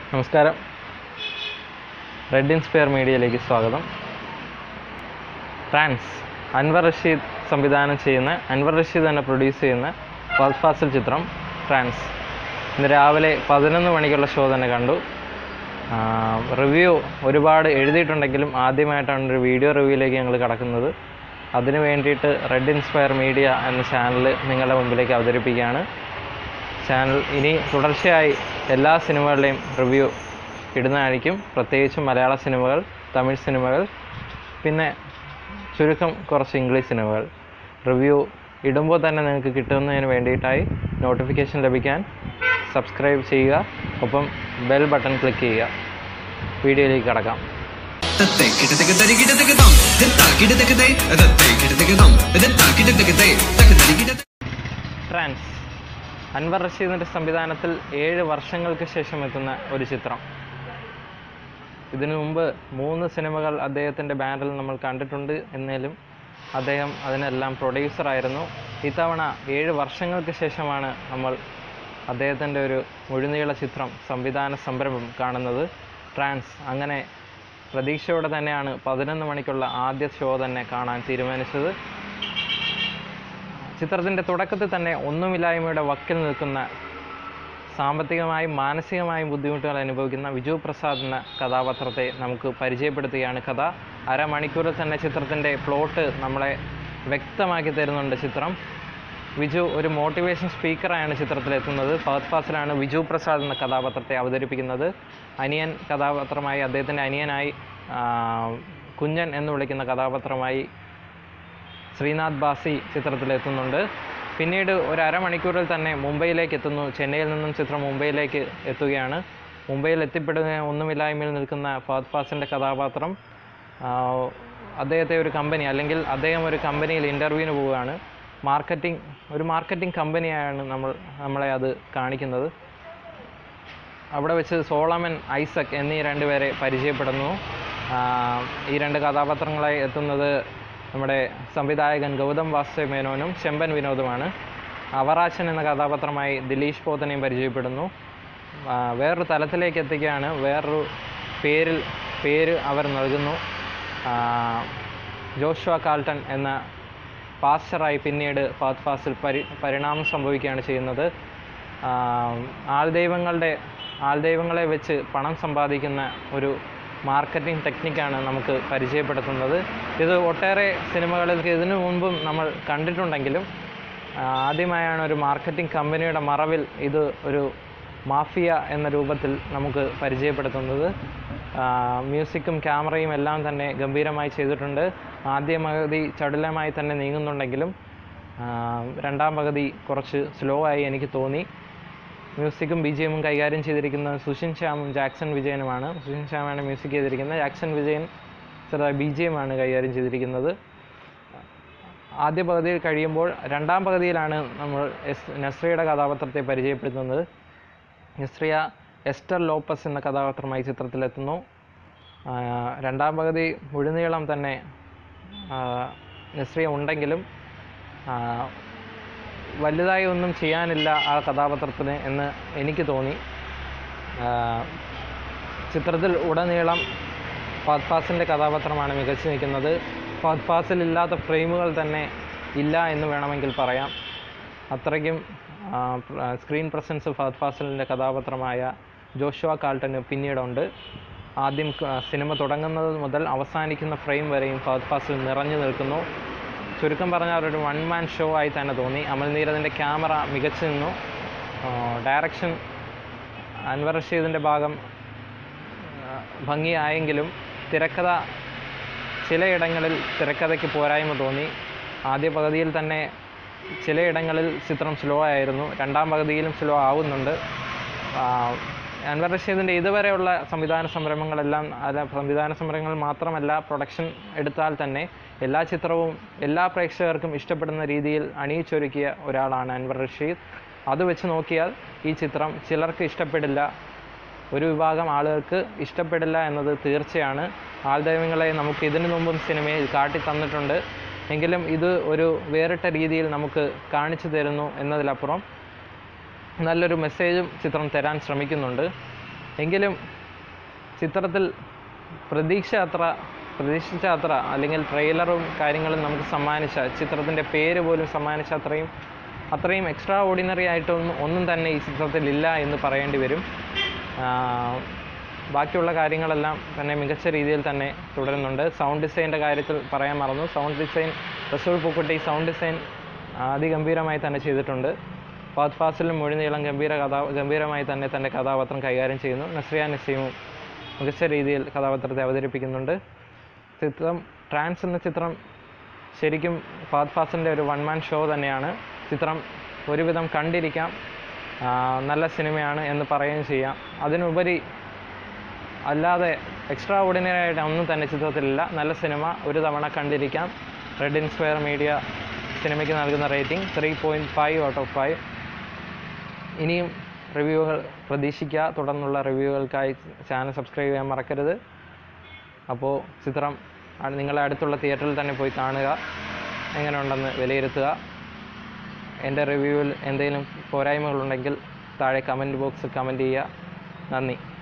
നമസ്കാരം red inspire മീഡിയയിലേക്ക് സ്വാഗതം ട്രാൻസ് അൻവർ റഷീദ് സംവിധാനം ചെയ്യുന്ന അൻവർ റഷീദ് തന്നെ പ്രൊഡ്യൂസ് ചെയ്യുന്ന ഫസ്റ്റ് ഫാസിൽ ചിത്രം ട്രാൻസ് ഇന്ന് രാവിലെ പതിനൊന്ന് മണിക്കുള്ള ഷോ തന്നെ കണ്ടു റിവ്യൂ ഒരുപാട് എഴുതിയിട്ടുണ്ടെങ്കിലും ആദ്യമായിട്ടാണ് ഒരു വീഡിയോ റിവ്യൂയിലേക്ക് ഞങ്ങൾ കടക്കുന്നത് അതിനു വേണ്ടിയിട്ട് റെഡ് ഇൻസ്പയർ മീഡിയ എന്ന ചാനൽ നിങ്ങളുടെ മുമ്പിലേക്ക് അവതരിപ്പിക്കുകയാണ് ചാനൽ ഇനി തുടർച്ചയായി എല്ലാ സിനിമകളുടെയും റിവ്യൂ ഇടുന്നതായിരിക്കും പ്രത്യേകിച്ചും മലയാള സിനിമകൾ തമിഴ് സിനിമകൾ പിന്നെ ചുരുക്കം കുറച്ച് ഇംഗ്ലീഷ് സിനിമകൾ റിവ്യൂ ഇടുമ്പോൾ തന്നെ നിങ്ങൾക്ക് കിട്ടുന്നതിന് വേണ്ടിയിട്ടായി നോട്ടിഫിക്കേഷൻ ലഭിക്കാൻ സബ്സ്ക്രൈബ് ചെയ്യുക ഒപ്പം ബെൽ ബട്ടൺ ക്ലിക്ക് ചെയ്യുക വീഡിയോയിലേക്ക് കടക്കാം തത്തേ കിടതക തരി കിടതക തം തത്ത കിടതക തേ തത്തേ കിടതക തം തത്ത കിടതക തേ തക തരി കിട ട്രാൻസ് അൻവർ റഷീദിൻ്റെ സംവിധാനത്തിൽ ഏഴ് വർഷങ്ങൾക്ക് ശേഷം എത്തുന്ന ഒരു ചിത്രം ഇതിനു മുമ്പ് മൂന്ന് സിനിമകൾ അദ്ദേഹത്തിൻ്റെ ബാനറിൽ നമ്മൾ കണ്ടിട്ടുണ്ട് എന്നാലും അദ്ദേഹം അതിനെല്ലാം പ്രൊഡ്യൂസറായിരുന്നു ഇത്തവണ ഏഴ് വർഷങ്ങൾക്ക് ശേഷമാണ് നമ്മൾ അദ്ദേഹത്തിൻ്റെ ഒരു മുഴുനീള ചിത്രം സംവിധാന സംരംഭം കാണുന്നത് ട്രാൻസ് അങ്ങനെ പ്രതീക്ഷയോടെ തന്നെയാണ് പതിനൊന്ന് മണിക്കുള്ള ആദ്യ ഷോ തന്നെ കാണാൻ തീരുമാനിച്ചത് ചിത്രത്തിൻ്റെ തുടക്കത്തിൽ തന്നെ ഒന്നുമില്ലായ്മയുടെ വക്കിൽ നിൽക്കുന്ന സാമ്പത്തികമായും മാനസികമായും ബുദ്ധിമുട്ടുകൾ അനുഭവിക്കുന്ന വിജു പ്രസാദ് എന്ന കഥാപാത്രത്തെ നമുക്ക് പരിചയപ്പെടുത്തുകയാണ് കഥ അരമണിക്കൂറിൽ തന്നെ ചിത്രത്തിൻ്റെ പ്ലോട്ട് നമ്മളെ വ്യക്തമാക്കി തരുന്നുണ്ട് ചിത്രം വിജു ഒരു മോട്ടിവേഷൻ സ്പീക്കറായാണ് ചിത്രത്തിലെത്തുന്നത് ഫഹദ് ഫാസിലാണ് വിജു പ്രസാദ് എന്ന കഥാപാത്രത്തെ അവതരിപ്പിക്കുന്നത് അനിയൻ കഥാപാത്രമായി അദ്ദേഹത്തിൻ്റെ അനിയനായി ആ, കുഞ്ഞൻ എന്ന് വിളിക്കുന്ന കഥാപാത്രമായി ശ്രീനാഥ് ബാസി ചിത്രത്തിലെത്തുന്നുണ്ട് പിന്നീട് ഒരു അരമണിക്കൂറിൽ തന്നെ മുംബൈയിലേക്ക് എത്തുന്നു ചെന്നൈയിൽ നിന്നും ചിത്രം മുംബൈയിലേക്ക് എത്തുകയാണ് മുംബൈയിൽ എത്തിപ്പെടുന്ന ഒന്നുമില്ലായ്മയിൽ നിൽക്കുന്ന ഫഹദ് ഫാസിൻ്റെ കഥാപാത്രം ആ, അദ്ദേഹത്തെ ഒരു കമ്പനി അല്ലെങ്കിൽ അദ്ദേഹം ഒരു കമ്പനിയിൽ ഇൻ്റർവ്യൂവിന് പോവുകയാണ് മാർക്കറ്റിംഗ് ഒരു മാർക്കറ്റിംഗ് കമ്പനിയാണ് നമ്മൾ നമ്മളെ അത് കാണിക്കുന്നത് അവിടെ വെച്ച് സോളമൻ ഐസക് എന്നീ രണ്ടുപേരെ പരിചയപ്പെടുന്നു ആ, ഈ രണ്ട് കഥാപാത്രങ്ങളായി എത്തുന്നത് നമ്മുടെ സംവിധായകൻ ഗൗതം വാസുദേവ് മേനോനും ചെമ്പൻ വിനോദുമാണ് അവറാച്ചൻ എന്ന കഥാപാത്രമായി ദിലീഷ് പോത്തനെയും പരിചയപ്പെടുന്നു ആ, വേറൊരു തലത്തിലേക്ക് എത്തിക്കുകയാണ് വേറൊരു പേരിൽ പേര് അവർ നൽകുന്നു ആ, ജോഷുവ കാൾട്ടൺ എന്ന പാസ്റ്ററായി പിന്നീട് ഫാത്ത് ഫാസിൽ പരി പരിണാമം സംഭവിക്കുകയാണ് ചെയ്യുന്നത് ആം, ആൾദൈവങ്ങളുടെ ആൾദൈവങ്ങളെ വെച്ച് പണം സമ്പാദിക്കുന്ന ഒരു മാർക്കറ്റിംഗ് ടെക്നിക്കാണ് നമുക്ക് പരിചയപ്പെടുത്തുന്നത് ഇത് ഒട്ടേറെ സിനിമകളിൽ ഇതിനു മുൻപും നമ്മൾ കണ്ടിട്ടുണ്ടെങ്കിലും ആ, ആദ്യമായാണ് ഒരു മാർക്കറ്റിംഗ് കമ്പനിയുടെ മറവിൽ ഇത് ഒരു മാഫിയ എന്ന രൂപത്തിൽ നമുക്ക് പരിചയപ്പെടുത്തുന്നത് ആ, മ്യൂസിക്കും ക്യാമറയും എല്ലാം തന്നെ ഗംഭീരമായി ചെയ്തിട്ടുണ്ട് ആദ്യ പകുതി ചടുലമായി തന്നെ നീങ്ങുന്നുണ്ടെങ്കിലും ആ, രണ്ടാം പകുതി കുറച്ച് സ്ലോ ആയി എനിക്ക് തോന്നി മ്യൂസിക്കും ബി ജി എമ്മും കൈകാര്യം ചെയ്തിരിക്കുന്നത് സുഷിൻ ശ്യാമും ജാക്സൺ വിജയനുമാണ് സുഷിൻ ശ്യാമാണ് മ്യൂസിക് ചെയ്തിരിക്കുന്നത് ജാക്സൺ വിജയൻ ചെറുതായി ബി ജി എമ്മാണ് കൈകാര്യം ചെയ്തിരിക്കുന്നത് ആദ്യ പകുതിയിൽ കഴിയുമ്പോൾ രണ്ടാം പകുതിയിലാണ് നമ്മൾ എസ് നസ്രിയയുടെ കഥാപാത്രത്തെ പരിചയപ്പെടുത്തുന്നത് നസ്രിയ എസ്റ്റർ ലോപ്പസ് എന്ന കഥാപാത്രമായി ചിത്രത്തിലെത്തുന്നു ആ, രണ്ടാം പകുതി മുഴുനീളം തന്നെ ആ, നസ്രിയ ഉണ്ടെങ്കിലും ആ, വലുതായി ഒന്നും ചെയ്യാനില്ല ആ കഥാപാത്രത്തിന് എന്ന് എനിക്ക് തോന്നി ആ, ചിത്രത്തിൽ ഉടനീളം ഫഹദ് ഫാസിൻ്റെ കഥാപാത്രമാണ് മികച്ചു നിൽക്കുന്നത് ഫഹദ് ഫാസിൽ ഇല്ലാത്ത ഫ്രെയിമുകൾ തന്നെ ഇല്ല എന്ന് വേണമെങ്കിൽ പറയാം അത്രയ്ക്കും ആ, പ്ര- ആ, സ്ക്രീൻ പ്രസൻസ് ഫഹദ് ഫാസിലിൻ്റെ കഥാപാത്രമായ ജോഷുവ കാൾട്ടന് പിന്നീടുണ്ട് ആദ്യം ക- സിനിമ തുടങ്ങുന്നത് മുതൽ അവസാനിക്കുന്ന ഫ്രെയിം വരെയും ഫഹദ് ഫാസിൽ നിറഞ്ഞു നിൽക്കുന്നു ചുരുക്കം പറഞ്ഞാൽ ഒരു വൺ മാൻ ഷോ ആയി തന്നെ തോന്നി അമൽ നീരദിൻ്റെ ക്യാമറ മികച്ചു നിന്നു ഡയറക്ഷൻ അൻവർ റഷീദിൻ്റെ ഭാഗം ആ, ഭംഗിയായെങ്കിലും തിരക്കഥ ചിലയിടങ്ങളിൽ തിരക്കഥയ്ക്ക് പോരായ്മ തോന്നി ആദ്യ പകുതിയിൽ തന്നെ ചിലയിടങ്ങളിൽ ചിത്രം സ്ലോ ആയിരുന്നു രണ്ടാം പകുതിയിലും സ്ലോ ആവുന്നുണ്ട് ആ, അൻവർ റഷീദിൻ്റെ ഇതുവരെയുള്ള സംവിധാന സംരംഭങ്ങളെല്ലാം അല്ല സംവിധാന സംരംഭങ്ങൾ മാത്രമല്ല പ്രൊഡക്ഷൻ എടുത്താൽ തന്നെ എല്ലാ ചിത്രവും എല്ലാ പ്രേക്ഷകർക്കും ഇഷ്ടപ്പെടുന്ന രീതിയിൽ അണിയിച്ചൊരുക്കിയ ഒരാളാണ് അൻവർ റഷീദ് അത് വെച്ച് നോക്കിയാൽ ഈ ചിത്രം ചിലർക്ക് ഇഷ്ടപ്പെടില്ല ഒരു വിഭാഗം ആളുകൾക്ക് ഇഷ്ടപ്പെടില്ല എന്നത് തീർച്ചയാണ് ആൾദൈവങ്ങളെ നമുക്ക് ഇതിനു മുമ്പും സിനിമയിൽ കാട്ടി തന്നിട്ടുണ്ട് എങ്കിലും ഇത് ഒരു വേറിട്ട രീതിയിൽ നമുക്ക് കാണിച്ചു തരുന്നു എന്നതിലപ്പുറം നല്ലൊരു മെസ്സേജും ചിത്രം തരാൻ ശ്രമിക്കുന്നുണ്ട് എങ്കിലും ചിത്രത്തിൽ പ്രതീക്ഷ അത്ര പ്രതീക്ഷിച്ച അത്ര അല്ലെങ്കിൽ ട്രെയിലറും കാര്യങ്ങളും നമുക്ക് സമ്മാനിച്ച ചിത്രത്തിൻ്റെ പേര് പോലും സമ്മാനിച്ച അത്രയും അത്രയും എക്സ്ട്രാ ഓർഡിനറി ആയിട്ടൊന്നും ഒന്നും തന്നെ ഈ ചിത്രത്തിൽ ഇല്ല എന്ന് പറയേണ്ടി വരും ആ, ബാക്കിയുള്ള കാര്യങ്ങളെല്ലാം തന്നെ മികച്ച രീതിയിൽ തന്നെ തുടരുന്നുണ്ട് സൗണ്ട് ഡിസൈൻ്റെ കാര്യത്തിൽ പറയാൻ മറന്നു sound design Resul Pookutty sound design അതിഗംഭീരമായി തന്നെ ചെയ്തിട്ടുണ്ട് ഫാത് ഫാസിലും മൊഴിനീളം ഗംഭീര കഥാ ഗംഭീരമായി തന്നെ തൻ്റെ കഥാപാത്രം കൈകാര്യം ചെയ്യുന്നു നസ്രിയ നസീമും മികച്ച രീതിയിൽ കഥാപാത്രത്തെ അവതരിപ്പിക്കുന്നുണ്ട് ചിത്രം ട്രാൻസ് എന്ന ചിത്രം ശരിക്കും ഫാത് ഫാസിൻ്റെ ഒരു വൺ മാൻ ഷോ തന്നെയാണ് ചിത്രം ഒരുവിധം കണ്ടിരിക്കാം ആ, നല്ല സിനിമയാണ് എന്ന് പറയുകയും ചെയ്യാം അതിനുപരി അല്ലാതെ എക്സ്ട്രാ ഓർഡിനറി ആയിട്ട് ഒന്നും തന്നെ ചിത്രത്തിലില്ല നല്ല സിനിമ ഒരു തവണ കണ്ടിരിക്കാം റെഡ് ഇൻസ്പയർ മീഡിയ സിനിമയ്ക്ക് നൽകുന്ന rating three point five out of five ഇനിയും റിവ്യൂകൾ പ്രതീക്ഷിക്കുക തുടർന്നുള്ള റിവ്യൂകൾക്കായി ചാനൽ സബ്സ്ക്രൈബ് ചെയ്യാൻ മറക്കരുത് അപ്പോൾ ചിത്രം അ- നിങ്ങളെ അടുത്തുള്ള തിയേറ്ററിൽ തന്നെ പോയി കാണുക എങ്ങനെയുണ്ടെന്ന് വിലയിരുത്തുക എൻ്റെ റിവ്യൂവിൽ എന്തെങ്കിലും പോരായ്മകളുണ്ടെങ്കിൽ താഴെ കമൻറ്റ് ബോക്സിൽ കമൻറ്റ് ചെയ്യുക നന്ദി